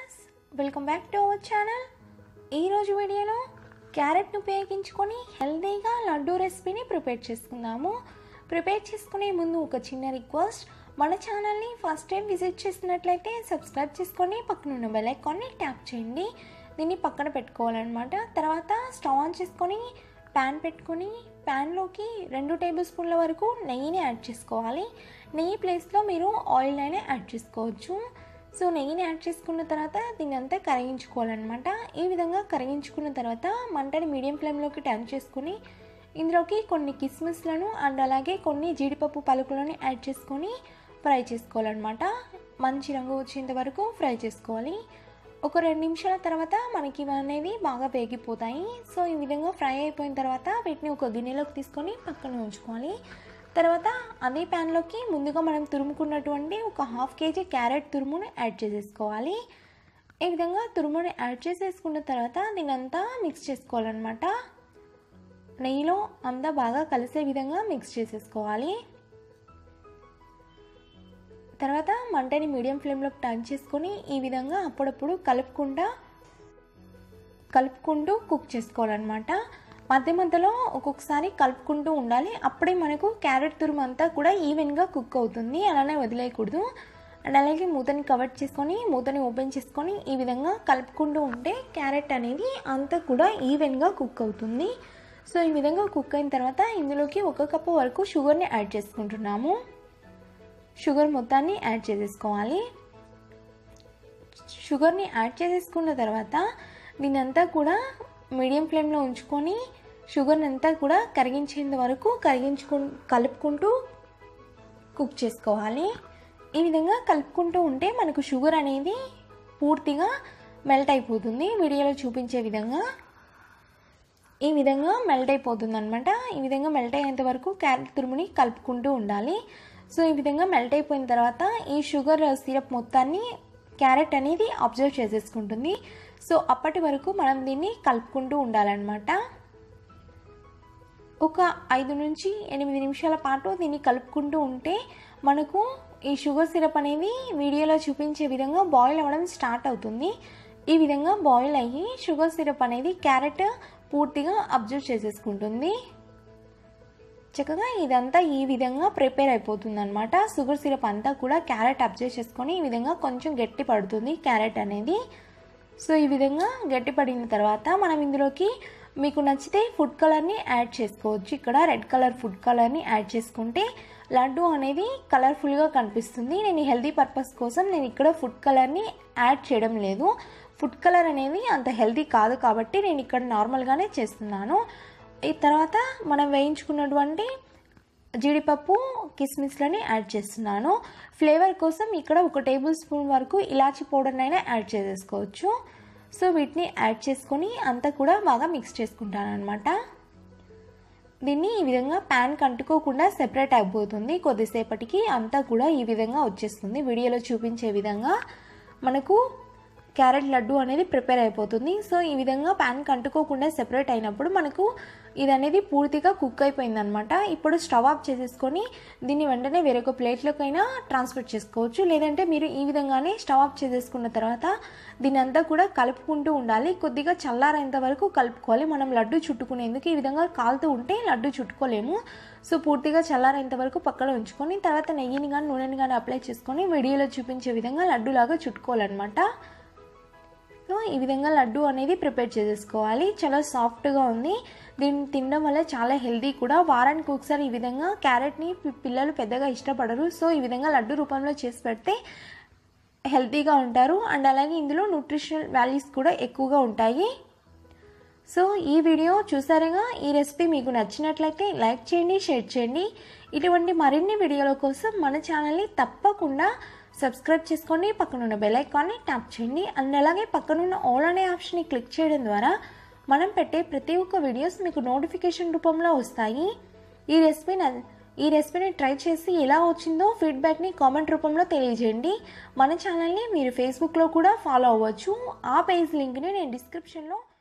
viewers welcome back to our channel ఈరోజు వీడియోలో క్యారెట్ను ఉపయోగించుకొని హెల్తీగా లడ్డూ రెసిపీని ప్రిపేర్ చేసుకుందాము ప్రిపేర్ చేసుకునే ముందు ఒక చిన్న రిక్వెస్ట్ మన ఛానల్ని ఫస్ట్ టైం విజిట్ చేసినట్లయితే సబ్స్క్రైబ్ చేసుకొని పక్కన ఉన్న బెల్ ఐకాన్ని ట్యాప్ చేయండి దీన్ని పక్కన పెట్టుకోవాలన్నమాట తర్వాత స్టవ్ ఆన్ చేసుకొని ప్యాన్ పెట్టుకొని ప్యాన్లోకి రెండు టేబుల్ స్పూన్ల వరకు నెయ్యిని యాడ్ చేసుకోవాలి నెయ్యి ప్లేస్లో మీరు ఆయిల్ అయినా యాడ్ చేసుకోవచ్చు సో నెయ్యిని యాడ్ చేసుకున్న తర్వాత దీన్ని అంతా కరిగించుకోవాలన్నమాట ఈ విధంగా కరిగించుకున్న తర్వాత మంటని మీడియం ఫ్లేమ్లోకి టర్న్ చేసుకొని ఇందులోకి కొన్ని కిస్మిస్లను అండ్ అలాగే కొన్ని జీడిపప్పు పలుకులను యాడ్ చేసుకొని ఫ్రై చేసుకోవాలన్నమాట మంచి రంగు వచ్చేంత వరకు ఫ్రై చేసుకోవాలి ఒక రెండు నిమిషాల తర్వాత మనకి ఇవి అనేది బాగా వేగిపోతాయి సో ఈ విధంగా ఫ్రై అయిపోయిన తర్వాత వీటిని ఒక గిన్నెలోకి తీసుకొని పక్కన ఉంచుకోవాలి తర్వాత అదే ప్యాన్లోకి ముందుగా మనం తురుముకున్నటువంటి ఒక హాఫ్ కేజీ క్యారెట్ తురుముని యాడ్ చేసేసుకోవాలి ఈ విధంగా తురుముని యాడ్ చేసేసుకున్న తర్వాత దీని అంతా మిక్స్ చేసుకోవాలన్నమాట నెయ్యిలో అంతా బాగా కలిసే విధంగా మిక్స్ చేసేసుకోవాలి తర్వాత మంటని మీడియం ఫ్లేమ్లోకి టర్న్ చేసుకొని ఈ విధంగా అప్పుడప్పుడు కలుపుకుంటా కలుపుకుంటూ కుక్ చేసుకోవాలన్నమాట మధ్య మధ్యలో ఒక్కొక్కసారి కలుపుకుంటూ ఉండాలి అప్పుడే మనకు క్యారెట్ తురుము అంతా కూడా ఈవెన్గా కుక్ అవుతుంది అలానే వదిలేయకూడదు అండ్ అలాగే మూతని కవర్ చేసుకొని మూతని ఓపెన్ చేసుకొని ఈ విధంగా కలుపుకుంటూ ఉంటే క్యారెట్ అనేది అంతా కూడా ఈవెన్గా కుక్ అవుతుంది సో ఈ విధంగా కుక్ అయిన తర్వాత ఇందులోకి ఒక కప్పు వరకు షుగర్ని యాడ్ చేసుకుంటున్నాము షుగర్ మొత్తాన్ని యాడ్ చేసేసుకోవాలి షుగర్ని యాడ్ చేసేసుకున్న తర్వాత దీని అంతా కూడా మీడియం ఫ్లేమ్లో ఉంచుకొని షుగర్ని అంతా కూడా కరిగించేంత వరకు కరిగించుకు కలుపుకుంటూ కుక్ చేసుకోవాలి ఈ విధంగా కలుపుకుంటూ ఉంటే మనకు షుగర్ అనేది పూర్తిగా మెల్ట్ అయిపోతుంది వీడియోలో చూపించే విధంగా ఈ విధంగా మెల్ట్ అయిపోతుంది అనమాట ఈ విధంగా మెల్ట్ అయ్యేంత వరకు క్యారెట్ తురుముని కలుపుకుంటూ ఉండాలి సో ఈ విధంగా మెల్ట్ అయిపోయిన తర్వాత ఈ షుగర్ సిరప్ మొత్తాన్ని క్యారెట్ అనేది అబ్జర్వ్ చేసేసుకుంటుంది సో అప్పటి వరకు మనం దీన్ని కలుపుకుంటూ ఉండాలన్నమాట ఒక ఐదు నుంచి ఎనిమిది నిమిషాల పాటు దీన్ని కలుపుకుంటూ ఉంటే మనకు ఈ షుగర్ సిరప్ అనేది వీడియోలో చూపించే విధంగా బాయిల్ అవ్వడం స్టార్ట్ అవుతుంది ఈ విధంగా బాయిల్ అయ్యి షుగర్ సిరప్ అనేది క్యారెట్ పూర్తిగా అబ్జర్వ్ చేసేసుకుంటుంది చక్కగా ఇదంతా ఈ విధంగా ప్రిపేర్ అయిపోతుంది అనమాట షుగర్ సిరప్ అంతా కూడా క్యారెట్ అబ్జర్వ్ చేసుకొని ఈ విధంగా కొంచెం గట్టి పడుతుంది క్యారెట్ అనేది సో ఈ విధంగా గట్టి పడిన తర్వాత మనం ఇందులోకి మీకు నచ్చితే ఫుడ్ కలర్ని యాడ్ చేసుకోవచ్చు ఇక్కడ రెడ్ కలర్ ఫుడ్ కలర్ని యాడ్ చేసుకుంటే లడ్డు అనేది కలర్ఫుల్గా కనిపిస్తుంది నేను హెల్దీ పర్పస్ కోసం నేను ఇక్కడ ఫుడ్ కలర్ని యాడ్ చేయడం లేదు ఫుడ్ కలర్ అనేది అంత హెల్దీ కాదు కాబట్టి నేను ఇక్కడ నార్మల్గానే చేస్తున్నాను ఈ తర్వాత మనం వేయించుకున్నటువంటి జీడిపప్పు కిస్మిస్లని యాడ్ చేస్తున్నాను ఫ్లేవర్ కోసం ఇక్కడ ఒక టేబుల్ స్పూన్ వరకు ఇలాచి పౌడర్నైనా యాడ్ చేసేసుకోవచ్చు సో వీటిని యాడ్ చేసుకొని అంతా కూడా బాగా మిక్స్ చేసుకుంటాను అనమాట దీన్ని ఈ విధంగా ప్యాన్ కంటుకోకుండా సెపరేట్ అయిపోతుంది కొద్దిసేపటికి అంతా కూడా ఈ విధంగా వచ్చేస్తుంది వీడియోలో చూపించే విధంగా మనకు క్యారెట్ లడ్డు అనేది ప్రిపేర్ అయిపోతుంది సో ఈ విధంగా ప్యాన్ కంటుకోకుండా సెపరేట్ అయినప్పుడు మనకు ఇది అనేది పూర్తిగా కుక్ అయిపోయింది అనమాట ఇప్పుడు స్టవ్ ఆఫ్ చేసేసుకొని దీన్ని వెంటనే వేరొక ప్లేట్లోకైనా ట్రాన్స్ఫర్ చేసుకోవచ్చు లేదంటే మీరు ఈ విధంగానే స్టవ్ ఆఫ్ చేసేసుకున్న తర్వాత దీని అంతా కూడా కలుపుకుంటూ ఉండాలి కొద్దిగా చల్లారేంత వరకు కలుపుకోవాలి మనం లడ్డు చుట్టుకునేందుకు ఈ విధంగా కాలుతూ ఉంటే లడ్డు చుట్టుకోలేము సో పూర్తిగా చల్లారేంత వరకు పక్కన ఉంచుకొని తర్వాత నెయ్యిని కానీ నూనెని కానీ అప్లై చేసుకొని వీడియోలో చూపించే విధంగా లడ్డులాగా చుట్టుకోవాలన్నమాట సో ఈ విధంగా లడ్డు అనేది ప్రిపేర్ చేసేసుకోవాలి చాలా సాఫ్ట్గా ఉంది దీన్ని తినడం వల్ల చాలా హెల్దీ కూడా వారానికి ఒకసారి ఈ విధంగా క్యారెట్ని పిల్లలు పెద్దగా ఇష్టపడరు సో ఈ విధంగా లడ్డు రూపంలో చేసి పెడితే హెల్తీగా ఉంటారు అండ్ అలాగే ఇందులో న్యూట్రిషనల్ వాల్యూస్ కూడా ఎక్కువగా ఉంటాయి సో ఈ వీడియో చూసారుగా ఈ రెసిపీ మీకు నచ్చినట్లయితే లైక్ చేయండి షేర్ చేయండి ఇటువంటి మరిన్ని వీడియోల కోసం మన ఛానల్ని తప్పకుండా సబ్స్క్రైబ్ చేసుకోండి పక్కనున్న బెల్ ఐకాన్ని ట్యాప్ చేయండి అండ్ అలాగే పక్కనున్న ఆల్ అనే ఆప్షన్ని క్లిక్ చేయడం ద్వారా మనం పెట్టే ప్రతి ఒక్క వీడియోస్ మీకు నోటిఫికేషన్ రూపంలో వస్తాయి ఈ రెసిపీ ఈ రెసిపీని ట్రై చేసి ఎలా వచ్చిందో ఫీడ్బ్యాక్ని కామెంట్ రూపంలో తెలియజేయండి మన ఛానల్ని మీరు ఫేస్బుక్లో కూడా ఫాలో అవ్వచ్చు ఆ పేజ్ లింక్ని నేను డిస్క్రిప్షన్లో